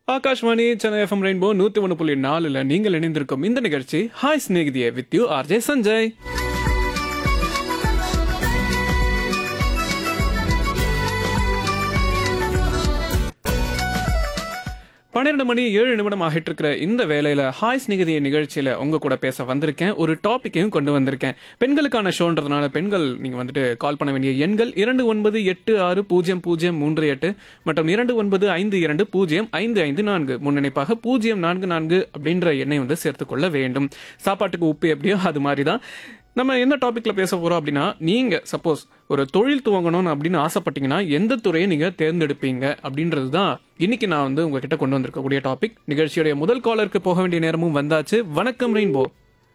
Akashvani Chennai FM rainbow நூத்தி ஒன்று புள்ளி நாலுல நீங்கள் இணைந்திருக்கும் இந்த நிகழ்ச்சி ஹாய் ஸ்நேகிதியே வித் யூ ஆர்ஜே சஞ்சய் பன்னிரெண்டு மணி ஏழு நிமிடம் ஆகிட்டு இருக்கிற இந்த வேலையில ஹாய் ஸ்நேகிதிய நிகழ்ச்சியில உங்க கூட பேச வந்திருக்கேன் ஒரு டாபிக்கையும் கொண்டு வந்திருக்கேன் பெண்களுக்கான ஷோன்றதுனால பெண்கள் நீங்க வந்துட்டு கால் பண்ண வேண்டிய எண்கள் இரண்டு ஒன்பது எட்டு ஆறு பூஜ்ஜியம் பூஜ்ஜியம் மூன்று எட்டு மற்றும் இரண்டு ஒன்பது ஐந்து இரண்டு பூஜ்ஜியம் ஐந்து ஐந்து நான்கு முன்னணிப்பாக பூஜ்ஜியம் நான்கு நான்கு அப்படின்ற எண்ணை வந்து சேர்த்துக்கொள்ள வேண்டும் சாப்பாட்டுக்கு உப்பு எப்படியோ அது மாதிரி தான் நம்ம என்ன டாபிக்ல பேச போறோம் அப்படின்னா நீங்க சப்போஸ் ஒரு தொழில் துவங்கணும்னு அப்படின்னு ஆசைப்பட்டீங்கன்னா எந்த துறையை நீங்க தேர்ந்தெடுப்பீங்க அப்படின்றது தான் இன்னைக்கு நான் வந்து உங்ககிட்ட கொண்டு வந்திருக்கக்கூடிய டாபிக் நிகழ்ச்சியுடைய முதல் காலருக்கு போக வேண்டிய நேரமும் வந்தாச்சு வணக்கம் ரெயின்போ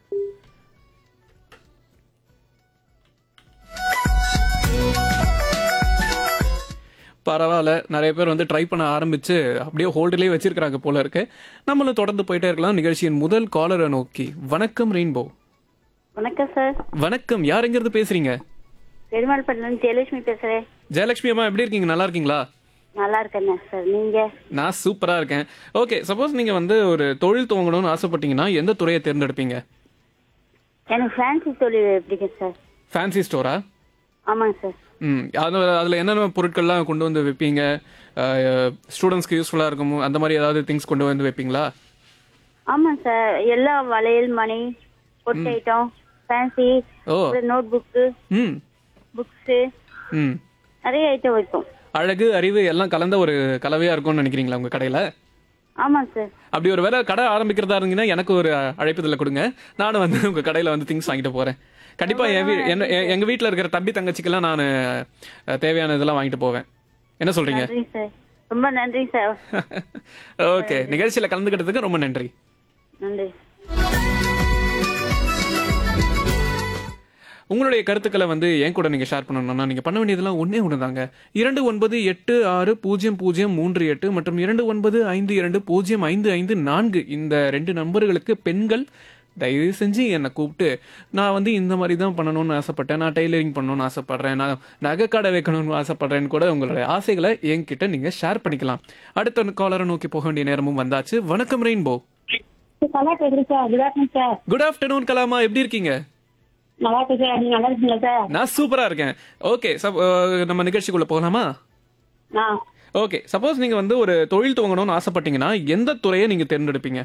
பரவாயில்ல நிறைய பேர் வந்து ட்ரை பண்ண ஆரம்பிச்சு அப்படியே ஹோல்டுலேயே வச்சிருக்கிறாங்க போல இருக்கு நம்மளும் தொடர்ந்து போயிட்டே இருக்கலாம் நிகழ்ச்சியின் முதல் காலரை நோக்கி வணக்கம் ரெயின்போ வணக்கம் சார் வணக்கம் யார் எங்கிருந்து பேசுறீங்க பெருமாள்பட்டிலேருந்து ஜெயலட்சுமி பேசுகிறேன் ஜெயலட்சுமி அம்மா எப்படி இருக்கீங்க நல்லா இருக்கீங்களா நல்லா இருக்கேண்ணே சார் நீங்கள் நான் சூப்பரா இருக்கேன் ஓகே சப்போஸ் நீங்க வந்து ஒரு தொழில் துவங்கணும்னு ஆசைப்பட்டீங்கன்னா எந்த துறையை தேர்ந்தெடுப்பீங்க எனக்கு ஃபேன்சி தொழில் பிடிக்கும் சார் ஃபேன்சி ஸ்டோரா ஆமாங்க சார் ம் அதில் அதில் என்னென்ன பொருட்கள்லாம் கொண்டு வந்து வைப்பீங்க ஸ்டூடெண்ட்ஸ்க்கு யூஸ்ஃபுல்லாக இருக்கும் அந்த மாதிரி ஏதாவது திங்ஸ் கொண்டு வந்து வைப்பீங்களா ஆமாங்க சார் எல்லா வளையல் மணி பொட்டு ஐட்டம் ஃபேன்சி ஓ நோட் புக்கு ம் புக்ஸு ம் நிறைய ஐட்டம் வைப்போம் அழகு அறிவு எல்லாம் கலந்த ஒரு கலவையாக இருக்கும்னு நினைக்கிறீங்களா உங்கள் கடையில் ஆமாங்க சார் அப்படி ஒரு வேலை கடை ஆரம்பிக்கிறதா இருந்தீங்கன்னா எனக்கு ஒரு அழைப்புதல கொடுங்க நானும் வந்து உங்கள் கடையில் வந்து திங்ஸ் வாங்கிட்டு போகிறேன் கண்டிப்பாக என் வீ என்ன எ- எங்க வீட்டில் இருக்கிற தம்பி தங்கச்சிக்கெல்லாம் நான் தேவையான இதெல்லாம் வாங்கிட்டு போவேன் என்ன சொல்றீங்க நன்றி சார் ரொம்ப நன்றி சார் ஓகே நிகழ்ச்சியில் கலந்துக்கிட்டதுக்கு ரொம்ப நன்றி நன்றி உங்களுடைய கருத்துக்களை வந்து என் கூட நீங்க ஷேர் பண்ணணும்னா நீங்க பண்ண வேண்டியதெல்லாம் ஒண்ணே ஒன்று தாங்க இரண்டு ஒன்பது எட்டு ஆறு பூஜ்ஜியம் பூஜ்ஜியம் மூன்று எட்டு மற்றும் இரண்டு ஒன்பது ஐந்து இரண்டு பூஜ்ஜியம் ஐந்து ஐந்து நான்கு இந்த ரெண்டு நம்பர்களுக்கு பெண்கள் தயவு செஞ்சு என்னை கூப்பிட்டு நான் வந்து இந்த மாதிரி தான் பண்ணணும்னு ஆசைப்பட்டேன் நான் டெய்லரிங் பண்ணணும்னு ஆசைப்படுறேன் நான் நகை கடை வைக்கணும்னு ஆசைப்படுறேன்னு கூட உங்களுடைய ஆசைகளை என்கிட்ட நீங்க ஷேர் பண்ணிக்கலாம் அடுத்த காலரை நோக்கி போக வேண்டிய நேரமும் வந்தாச்சு வணக்கம் ரெயின்போ நல்லா பேசுகிறேன் sir good afternoon sir good afternoon கலாமா எப்படி இருக்கீங்க நல்லா இருக்கு சார் நீங்கள் நல்லா இருக்கீங்களா சார் நான் சூப்பரா இருக்கேன் ஓகே நம்ம நிகழ்ச்சிக்குள்ள போகலாமா ஆ ஓகே சப்போஸ் நீங்க வந்து ஒரு தொழில் துவங்கணும்னு ஆசைப்பட்டீங்கன்னா எந்த துறையை நீங்க தேர்ந்தெடுப்பீங்க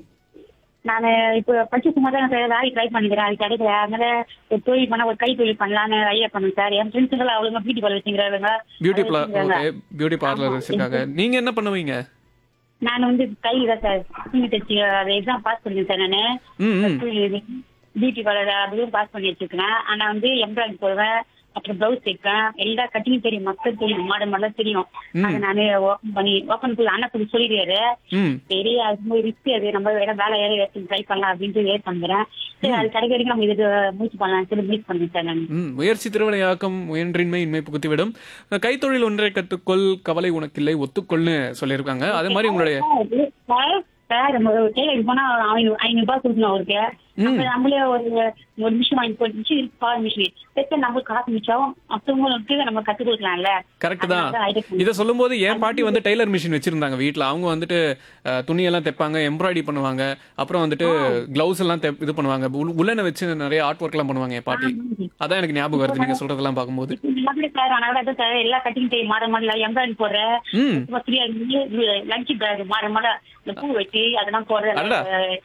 நான் இப்போ படிச்சு சும்மா தான் சார் வேலைக்கு ட்ரை பண்ணிக்கிறேன் அது கிடைக்கல அதனால ஒரு தொழில் பண்ண ஒரு கை தொழில் பண்ணலான்னு ஐடியா பண்ணேன் சார் என் ஃப்ரெண்ட்ஸுங்களை அவ்வளோங்க பியூட்டி பார்லர் வச்சுக்கிறாங்க பியூட்டி ஓகே பியூட்டி பார்லர் வச்சிருக்காங்க நீங்க என்ன பண்ணுவீங்க நான் வந்து கை தான் சார் துணி தச்சு அது எக்ஸாம் பாஸ் பண்ணிருக்கேன் சார் நான் ம் ம். பியூட்டி பார்லர் அதுவும் பாஸ் பண்ணி வச்சிருக்கேன் ஆனா வந்து எம்ப்ராய்டரி போடுவேன் அப்புறம் பிளவுஸ் தைப்பேன் எல்லா கட்டிங்கும் தெரியும் மக்கள் தெரியும் மாடல் மாடல் தெரியும் அதை நானே ஓப்பன் பண்ணி ஓப்பன் பண்ணி அண்ணா கொஞ்சம் சொல்லிடுறாரு ம் சரி அது ரொம்ப ரிஸ்க் அது நம்ம வேற வேலை ஏற ட்ரை பண்ணலாம் அப்படின்ட்டு ஏர் பண்ணுறேன் சரி அது கிடைக்க வரைக்கும் நம்ம இதுக்கு முயற்சி பண்ணலாம் சரி முயற்சி பண்ணுறேன் சார் நான் ம் முயற்சி திருவிளையாக்கம் முயன்றின்மை இன்மை புகுத்திவிடும் கைத்தொழில் ஒன்றை கற்றுக்கொள் கவலை உனக்கில்லை ஒத்துக்கொள்னு சொல்லியிருக்காங்க அதே மாதிரி உங்களுடைய சார், சார் நம்ம ஒரு டெய்லர் போனா ஒரு ஐநூறு ஐநூறு ரூபாய் கொடுக்கணும் அவருக்கு அப்ப நம்மளே ஒரு ஒரு மிஷின் வாங்கி போட்டு மிஷின் பால் மிஷின் பெற்ற நம்மளுக்கு காசு மிச்சம் மற்றவங்களுக்கு நம்ம கத்து கொடுக்கலாம்ல கரெக்ட் தான் அதனால idea பண்ணி- இதை சொல்லும்போது என் பாட்டி வந்து டெய்லர் மிஷின் வச்சிருந்தாங்க வீட்ல அவங்க வந்துட்டு அஹ், துணியெல்லாம் தைப்பாங்க எம்ப்ராய்டரி பண்ணுவாங்க அப்புறம் வந்துட்டு கிளவுஸ் எல்லாம் தெப்- இது பண்ணுவாங்க உல்- உள்ளன வச்சு நிறைய ஆர்ட் ஒர்க் எல்லாம் பண்ணுவாங்க என் பாட்டி அதான் எனக்கு ஞாபகம் வருது நீங்க சொல்றதெல்லாம் பார்க்கும்போது அப்படி சார் அதனால தான் சார் எல்லா கட்டிங் தெரியும் மாற மாடல எம்ப்ராய்டரி போடுற ம் ஃப்ரீயா லஞ்ச் பேக் மாற மாட இந்த பூ வச்சு அதெல்லாம் போடுற அடடா.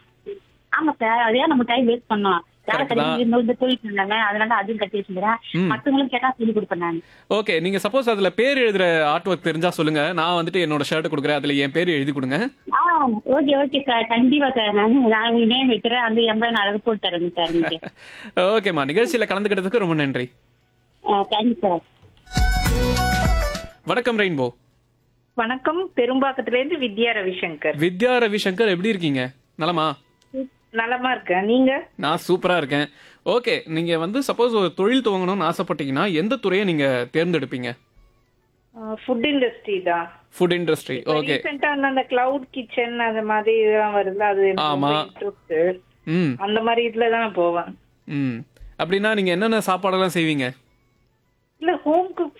ஆமா சார் அதே நம்ம டைம் வேஸ்ட் பண்ணோம் வேலை Correct தான். கிடைக்கும் இந்த தொழில் பண்ணாங்க அதனால அதுவும் கட்டி வச்சுக்கிறேன் ம். மத்தவங்களும் கேட்டா சொல்லி கொடுப்பேன் நான் ஓகே நீங்க சப்போஸ் அதுல பேர் எழுதுற ஆர்ட் ஒர்க் தெரிஞ்சா சொல்லுங்க நான் வந்துட்டு என்னோட ஷர்ட் கொடுக்குறேன் அதுல என் பேர் எழுதி கொடுங்க ஆ ஓகே ஓகே சார் கண்டிப்பா சார் நான் நான் உங்களுக்கு நேம் வைக்கிறேன் அந்த எண்பது நான் அழகு போட்டு தரேங்க சார் நீங்க ஓகேம்மா நிகழ்ச்சியில கலந்துக்கிட்டதுக்கு ரொம்ப நன்றி தேங்க்யூ சார் வணக்கம் ரெயின்போ வணக்கம் பெரும்பாக்கத்துல இருந்து வித்யா ரவிசங்கர் வித்யா ரவிசங்கர் எப்படி இருக்கீங்க நலமா நலமா இருக்கேன் நீங்க நான் சூப்பரா இருக்கேன் ஓகே நீங்க வந்து சப்போஸ் ஒரு தொழில் துவங்கணும்னு ஆசைப்பட்டீங்கன்னா எந்த துறையை நீங்க தேர்ந்தெடுப்பீங்க ஃபுட் இண்டஸ்ட்ரி தான் ஃபுட் இண்டஸ்ட்ரி ஓகே ரீசெண்டா அந்த கிளவுட் கிச்சன் அந்த மாதிரி இதெல்லாம் வருது அது எனக்கு ஆமா. ரொம்ப இன்ட்ரெஸ்ட் ம் அந்த மாதிரி இதுல தான் நான் போவேன் ம் அப்படின்னா நீங்க என்னென்ன சாப்பாடெல்லாம் செய்வீங்க இல்ல ஹோம் குக்